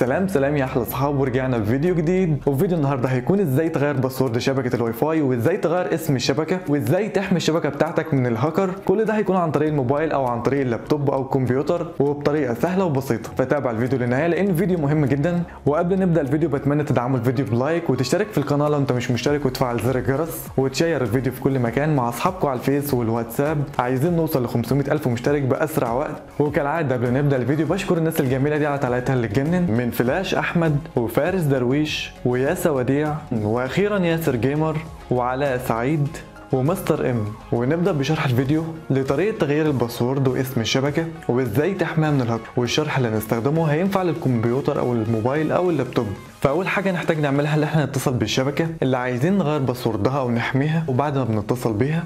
سلام سلام يا احلى اصحاب ورجعنا بفيديو جديد وفيديو النهارده هيكون ازاي تغير باسورد شبكه الواي فاي وازاي تغير اسم الشبكه وازاي تحمي الشبكه بتاعتك من الهاكر كل ده هيكون عن طريق الموبايل او عن طريق اللابتوب او الكمبيوتر وبطريقه سهله وبسيطه فتابع الفيديو للنهايه لان الفيديو مهم جدا وقبل نبدا الفيديو بتمنى تدعموا الفيديو بلايك وتشترك في القناه لو انت مش مشترك وتفعل زر الجرس وتشير الفيديو في كل مكان مع اصحابكم على الفيس والواتساب عايزين نوصل ل 500 الف مشترك باسرع وقت وكالعاده قبل ما نبدا الفيديو بشكر الناس الجميله دي على تعليقاتها اللي تجنن من فلاش احمد وفارس درويش وياسا وديع واخيرا ياسر جيمر وعلاء سعيد ومستر ام ونبدا بشرح الفيديو لطريقه تغيير الباسورد واسم الشبكه وازاي تحميها من الهاك والشرح اللي هنستخدمه هينفع للكمبيوتر او الموبايل او اللابتوب فاول حاجه نحتاج نعملها ان احنا نتصل بالشبكه اللي عايزين نغير باسوردها او نحميها وبعد ما بنتصل بيها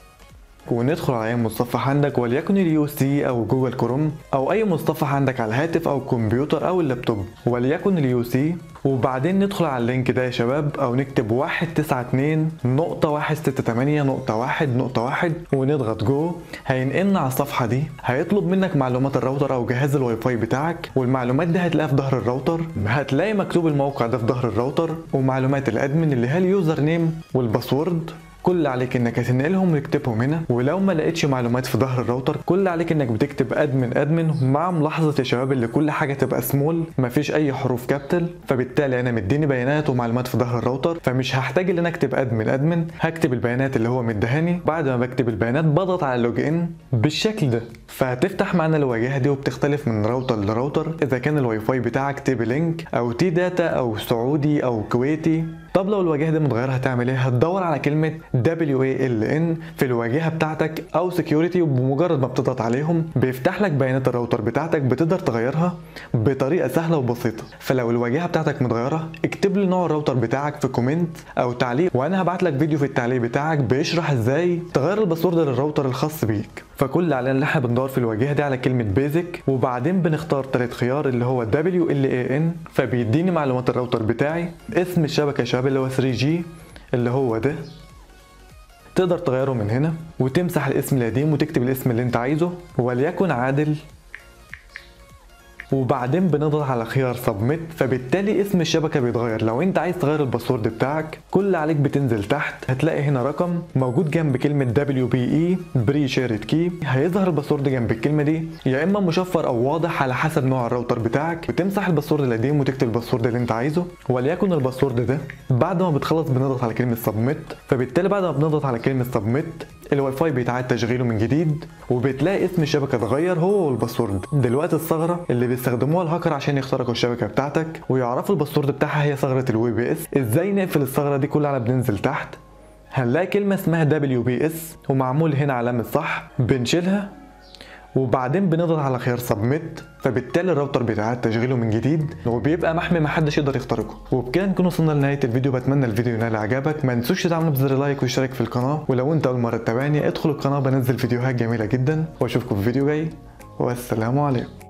وندخل على اي متصفح عندك وليكن اليو سي او جوجل كروم او اي متصفح عندك على الهاتف او الكمبيوتر او اللابتوب وليكن اليو سي وبعدين ندخل على اللينك ده يا شباب او نكتب 192 نقطة 168 نقطة 1 نقطة 1 ونضغط جو هينقلنا على الصفحة دي هيطلب منك معلومات الراوتر او جهاز الواي فاي بتاعك والمعلومات دي هتلاقيها في ظهر الراوتر هتلاقي مكتوب الموقع ده في ظهر الراوتر ومعلومات الادمن اللي هي اليوزر نيم والباسورد كل اللي عليك انك هتنقلهم وتكتبهم هنا ولو ما لقيتش معلومات في ظهر الراوتر كل اللي عليك انك بتكتب ادمن ادمن مع ملاحظه يا شباب اللي كل حاجه تبقى سمول مفيش اي حروف كابيتال فبالتالي انا مديني بيانات ومعلومات في ظهر الراوتر فمش هحتاج ان انا اكتب ادمن ادمن هكتب البيانات اللي هو مدهاني بعد ما بكتب البيانات بضغط على لوج ان بالشكل ده فهتفتح معانا الواجهه دي وبتختلف من راوتر لراوتر اذا كان الواي فاي بتاعك تي بي لينك او تي داتا او سعودي او كويتي طب لو الواجهه دي متغيره هتعمل ايه هتدور على كلمه WALN في الواجهه بتاعتك او سكيورتي وبمجرد ما بتضغط عليهم بيفتح لك بيانات الراوتر بتاعتك بتقدر تغيرها بطريقه سهله وبسيطه فلو الواجهه بتاعتك متغيره اكتب لي نوع الراوتر بتاعك في كومنت او تعليق وانا هبعت لك فيديو في التعليق بتاعك بيشرح ازاي تغير الباسورد للراوتر الخاص بيك فكل اللي علينا ان احنا بندور في الواجهه دي على كلمه بيزك وبعدين بنختار تالت خيار اللي هو WLAN فبيديني معلومات الراوتر بتاعي اسم الشبكه يا شباب اللي هو 3G اللي هو ده تقدر تغيره من هنا وتمسح الاسم القديم وتكتب الاسم اللي انت عايزه وليكن عادل وبعدين بنضغط على خيار سبميت فبالتالي اسم الشبكه بيتغير لو انت عايز تغير الباسورد بتاعك كل اللي عليك بتنزل تحت هتلاقي هنا رقم موجود جنب كلمه دبليو بي اي بري شيرد كي هيظهر الباسورد جنب الكلمه دي يا اما مشفر او واضح على حسب نوع الراوتر بتاعك وتمسح الباسورد القديم وتكتب الباسورد اللي انت عايزه وليكن الباسورد ده بعد ما بتخلص بنضغط على كلمه سبميت فبالتالي بعد ما بنضغط على كلمه سبميت الواي فاي بيتعاد تشغيله من جديد وبتلاقي اسم الشبكه اتغير هو والباسورد دلوقتي الثغره اللي بيستخدموها الهاكر عشان يخترقوا الشبكه بتاعتك ويعرفوا الباسورد بتاعها هي ثغره الوي بي اس ازاي نقفل الثغره دي كلها على بننزل تحت هنلاقي كلمه اسمها دبليو بي اس ومعمول هنا علامه صح بنشيلها وبعدين بنضغط على خيار سبميت فبالتالي الراوتر بيتعاد تشغيله من جديد وبيبقى محمي محدش يقدر يخترقه وبكده نكون وصلنا لنهايه الفيديو بتمنى الفيديو ينال اعجابك ما تنسوش تدعمنا بزر لايك واشتراك في القناه ولو انت اول مره تتابعني ادخل القناه بنزل فيديوهات جميله جدا واشوفكم في فيديو جاي والسلام عليكم